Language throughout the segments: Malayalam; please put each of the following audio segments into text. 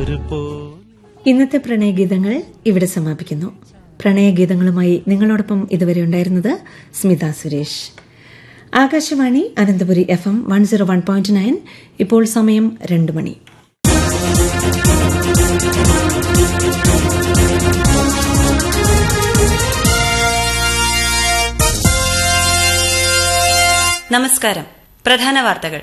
ഒരു പോ ഇന്നത്തെ പ്രണയഗീതങ്ങൾ ഇവിടെ സമാപിക്കുന്നു പ്രണയഗീതങ്ങളുമായി നിങ്ങളോടൊപ്പം ഇതുവരെ ഉണ്ടായിരുന്നത് Smitha Suresh Akashvani Ananthapuri F M one zero one point nine ഇപ്പോൾ സമയം രണ്ട് മണി നമസ്കാരം പ്രധാന വാർത്തകൾ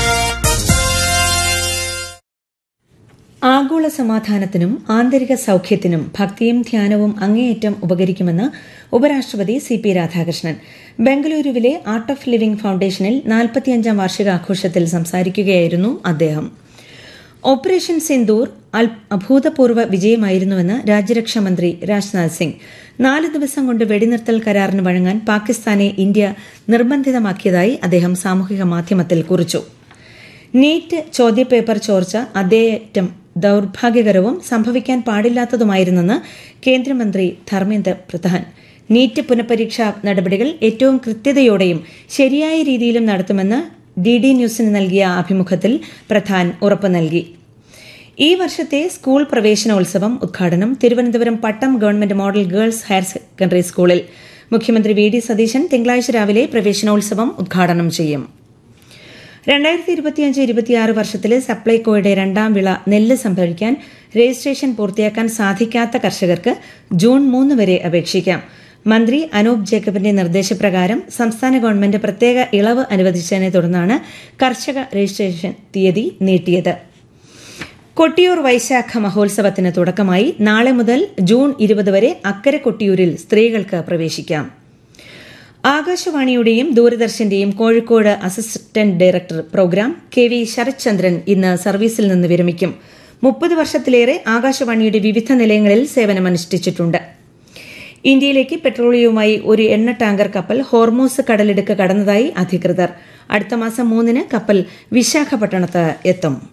ആഗോള സമാധാനത്തിനും ആന്തരിക സൌഖ്യത്തിനും ഭക്തിയും ധ്യാനവും അങ്ങേയറ്റം ഉപകരിക്കുമെന്ന് ഉപരാഷ്ട്രപതി സി പി രാധാകൃഷ്ണൻ ബംഗളൂരുവിലെ ആർട്ട് ഓഫ് ലിവിംഗ് ഫൌണ്ടേഷനിൽ നാൽപ്പത്തിയഞ്ചാം വാർഷികാഘോഷത്തിൽ സംസാരിക്കുകയായിരുന്നു അദ്ദേഹം ഓപ്പറേഷൻ സിന്ദൂർ അൽ- അഭൂതപൂർവ്വ വിജയമായിരുന്നുവെന്ന് രാജ്യരക്ഷാമന്ത്രി രാജ്നാഥ് സിംഗ് നാല് ദിവസം കൊണ്ട് വെടിനിർത്തൽ കരാറിന് വഴങ്ങാൻ പാകിസ്ഥാനെ ഇന്ത്യ നിർബന്ധിതമാക്കിയതായി അദ്ദേഹം സാമൂഹിക മാധ്യമത്തിൽ കുറിച്ചു നീറ്റ് ചോദ്യപേപ്പർ ചോർച്ച അതേയറ്റം ദൌർഭാഗ്യകരവും സംഭവിക്കാൻ പാടില്ലാത്തതുമായിരുന്നെന്ന് കേന്ദ്രമന്ത്രി ധർമ്മേന്ദ്ര പ്രധാൻ നീറ്റ് പുനഃപരീക്ഷാ നടപടികൾ ഏറ്റവും കൃത്യതയോടെയും ശരിയായ രീതിയിലും നടത്തുമെന്ന് ഡി ഡി ന്യൂസിന് നൽകിയ അഭിമുഖത്തിൽ പ്രധാൻ ഉറപ്പു നൽകി ഈ വർഷത്തെ സ്കൂൾ പ്രവേശനോത്സവം ഉദ്ഘാടനം Thiruvananthapuram Pattom government model girls higher secondary സ്കൂളിൽ മുഖ്യമന്ത്രി വി ഡി സതീശൻ തിങ്കളാഴ്ച രാവിലെ പ്രവേശനോത്സവം ഉദ്ഘാടനം ചെയ്യും രണ്ടായിരത്തി ഇരുപത്തിയഞ്ച് ഇരുപത്തിയാറ് വർഷത്തിലെ സപ്ലൈകോയുടെ രണ്ടാം വിള നെല്ല് സംഭരിക്കാൻ രജിസ്ട്രേഷൻ പൂർത്തിയാക്കാൻ സാധിക്കാത്ത കർഷകർക്ക് ജൂൺ മൂന്ന് വരെ അപേക്ഷിക്കാം മന്ത്രി അനൂപ് ജേക്കബിന്റെ നിർദ്ദേശപ്രകാരം സംസ്ഥാന ഗവൺമെന്റ് പ്രത്യേക ഇളവ് അനുവദിച്ചതിനെ തുടർന്നാണ് കർഷക രജിസ്ട്രേഷൻ തീയതി നീട്ടിയത് കൊട്ടിയൂർ വൈശാഖ മഹോത്സവത്തിന് തുടക്കമായി നാളെ മുതൽ ജൂൺ ഇരുപത് വരെ അക്കരെ കൊട്ടിയൂരിൽ സ്ത്രീകൾക്ക് പ്രവേശിക്കാം ആകാശവാണിയുടെയും ദൂരദർശന്റെയും Kozhikode assistant director program K V Sarathchandran ഇന്ന് സർവീസിൽ നിന്ന് വിരമിക്കും മുപ്പത് വർഷത്തിലേറെ ആകാശവാണിയുടെ വിവിധ നിലയങ്ങളിൽ സേവനമനുഷ്ഠിച്ചിട്ടുണ്ട് ഇന്ത്യയിലേക്ക് പെട്രോളിയവുമായി ഒരു എണ്ണ ടാങ്കർ കപ്പൽ ഹോർമോസ് കടലിടുക്ക് കടന്നതായി അധികൃതർ അടുത്ത മാസം മൂന്നിന് കപ്പൽ വിശാഖപട്ടണത്ത് എത്തും